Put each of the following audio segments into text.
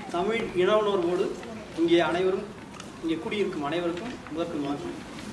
தமிழ் இன உணர்வோடு இங்கே அனைவரும் இங்கே குடியிருக்கும் அனைவருக்கும் முதற்கும் வணக்கம்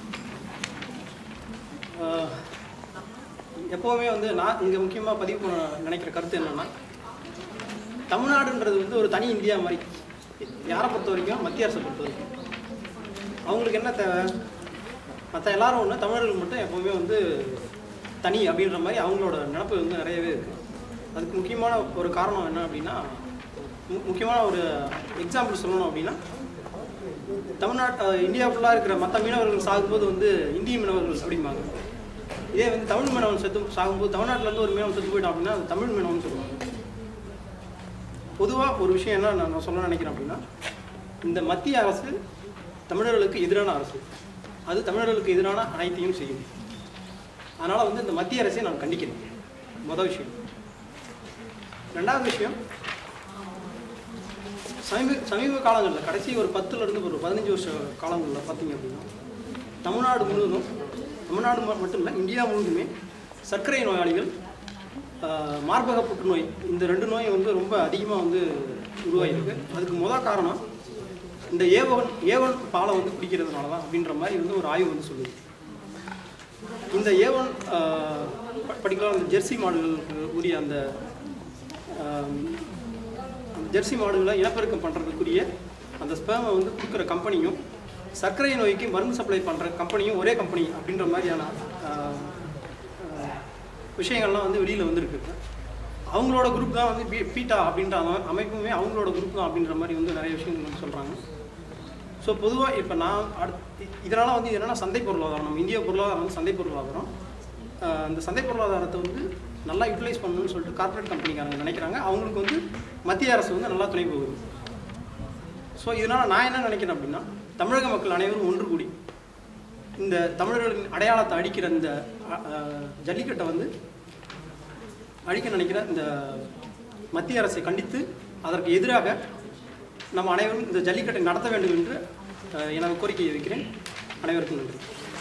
ஆஹ், எப்போவுமே வந்து நான் இங்கே முக்கியமாக பதிவு பண்ண நினைக்கிற கருத்து என்னென்னா தமிழ்நாடுன்றது வந்து ஒரு தனி இந்தியா மாதிரி யாரை பொறுத்த வரைக்கும் மத்திய அரசை பொறுத்த வரைக்கும் அவங்களுக்கு என்ன தேவை மற்ற எல்லாரும் ஒன்று தமிழர்கள் மட்டும் எப்போவுமே வந்து தனி அப்படின்ற மாதிரி அவங்களோட நினப்பு வந்து நிறையவே இருக்குது அதுக்கு முக்கியமான ஒரு காரணம் என்ன அப்படின்னா மு- முக்கியமான ஒரு எக்ஸாம்பிள் சொல்லணும் அப்படின்னா தமிழ்நாட்டு இந்தியா ஃபுல்லாக இருக்கிற மற்ற மீனவர்கள் சாகும்போது வந்து இந்திய மீனவர்கள் அப்படிம்பாங்க இதே வந்து தமிழ் மீனவன் செத்து சாகும்போது தமிழ்நாட்டிலேருந்து ஒரு மீனவன் செத்து போயிட்டான் அப்படின்னா அது தமிழ் மீனவன் சொல்லுவாங்க பொதுவாக ஒரு விஷயம் என்ன நான் நான் சொல்ல நினைக்கிறேன் அப்படின்னா இந்த மத்திய அரசு தமிழர்களுக்கு எதிரான அரசு அது தமிழர்களுக்கு எதிரான அனைத்தையும் செய்யும் அதனால் வந்து இந்த மத்திய அரசை நான் கண்டிக்கிறேன் மொதல் விஷயம் ரெண்டாவது விஷயம் சமீப சமீப காலங்களில் கடைசி ஒரு பத்துலேருந்து ஒரு பதினஞ்சு வருஷ காலங்களில் பார்த்தீங்க அப்படின்னா தமிழ்நாடு முழுவதும் தமிழ்நாடு ம- மட்டும் இல்லை இந்தியா முழுவதுமே சர்க்கரை நோயாளிகள் ஆஹ், மார்பக புற்றுநோய் இந்த ரெண்டு நோய் வந்து ரொம்ப அதிகமாக வந்து உருவாகிருக்கு அதுக்கு முதல் காரணம் இந்த ஏவன் ஏவன் பாலை வந்து குடிக்கிறதுனால தான் அப்படின்ற மாதிரி வந்து ஒரு ஆய்வு வந்து சொல்லுது இந்த ஏவன் பர்டிகுலர் அந்த ஜெர்சி மாடுகளுக்கு உரிய அந்த ஆம், அந்த ஜெர்சி மாடுகளை இனப்பெருக்கம் பண்ணுறதுக்குரிய அந்த ஸ்பேமை வந்து கொடுக்குற கம்பெனியும் சர்க்கரை நோய்க்கு மருந்து சப்ளை பண்ணுற கம்பெனியும் ஒரே கம்பெனி அப்படின்ற மாதிரியான ஆஹ், ஆஹ், விஷயங்கள்லாம் வந்து வெளியில் வந்திருக்கு அவங்களோட குரூப் தான் வந்து பீ- பீட்டா அப்படின்ற அமை- அமைப்புமே அவங்களோட குரூப் தான் அப்படின்ற மாதிரி வந்து நிறைய விஷயங்கள் வந்து சொல்கிறாங்க ஸோ பொதுவாக இப்போ நான் அடுத்து இதனால் வந்து இது என்னன்னா சந்தை பொருளாதாரம் நம்ம இந்திய பொருளாதாரம் வந்து சந்தை பொருளாதாரம் ஆஹ் அந்த சந்தை பொருளாதாரத்தை வந்து நல்லா யூட்டிலைஸ் பண்ணணும்னு சொல்லிட்டு கார்ப்பரேட் கம்பெனிக்காரங்க நினைக்கிறாங்க அவங்களுக்கு வந்து மத்திய அரசு வந்து நல்லா துணை போகுது ஸோ இதனால் நான் என்ன நினைக்கிறேன் அப்படின்னா தமிழக மக்கள் அனைவரும் ஒன்று கூடி இந்த தமிழர்களின் அடையாளத்தை அடிக்கிற இந்த அஹ், அஹ், ஜல்லிக்கட்டை வந்து அழிக்க நினைக்கிற இந்த மத்திய அரசை கண்டித்து அதற்கு எதிராக நம்ம அனைவரும் இந்த ஜல்லிக்கட்டை நடத்த வேண்டும் என்று அஹ், எனது கோரிக்கையை வைக்கிறேன் அனைவருக்கும் நன்றி